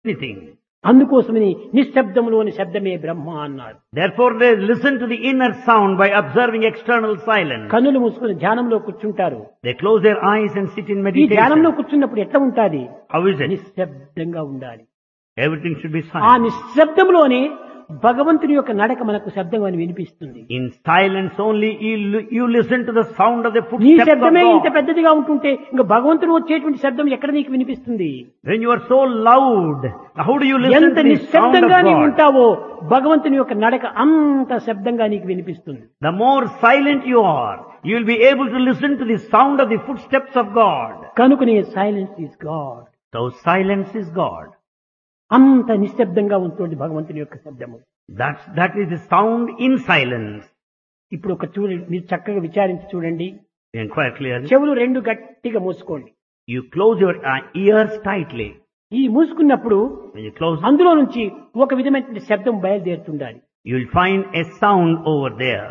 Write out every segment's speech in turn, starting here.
anything. అందుకోసమని నిశ్శబ్దంలోని శబ్దమే బ్రహ్మ అన్నాడు Therefore they listen to the inner sound by observing external silence. కన్నులు మూసుకుని ధ్యానంలో కూర్చుంటారు They close their eyes and sit in ఈ ధ్యానంలో meditation. కూర్చున్నప్పుడు ఎట్లా ఉంటాది How is it? నిశ్శబ్దంగా ఉండాలి Everything should be ఆ silent. నిశ్శబ్దంలోనే భగవంతుని యొక్క నడక మనకు శబ్దం అని వినిపిస్తుంది In silence only you, you listen to the sound of the నీ footsteps of శబ్దమే ఇంత God. పెద్దదిగా ఉంటుంటే ఇంకా భగవంతుడు వచ్చేటువంటి శబ్దం ఎక్కడ నీకు వినిపిస్తుంది When you are so loud, how do you listen ఎంత to the sound of నిశ్శబ్దంగా నీవు God? ఉంటావో భగవంతుని యొక్క నడక అంత శబ్దంగా నీకు వినిపిస్తుంది The more silent you are, you will be able to listen to the sound of the footsteps of God. కనుకనే silence is God So silence is God. అంత నిశ్శబ్దంగా ఉంటుంది భగవంతుని యొక్క శబ్దము That's, that is the sound in silence. ఇప్పుడు ఒక చూడండి మీరు చక్కగా విచారించి చూడండి You inquire clearly. చెవులు రెండు గట్టిగా మూసుకోండి You close your uh, ears tightly. ఈ మూసుకున్నప్పుడు When you close, అందులో నుంచి ఒక విధమైన శబ్దం బయలుదేరుతుండాలి you will find a sound over there.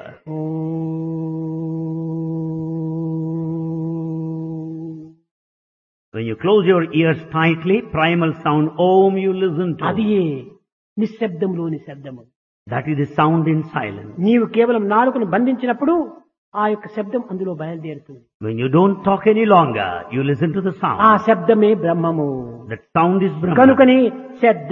When you close your ears tightly, primal sound Om you listen to. అది నిశ్శబ్దంలోని శబ్దము That is the sound in silence. నీవు కేవలం నాలుకను బంధించినప్పుడు ఆ యొక్క శబ్దం అందులో బయలుదేరుతుంది When you don't talk any longer, you listen to the ఆ sound. శబ్దమే బ్రహ్మము That sound is Brahma. కనుకని శబ్ద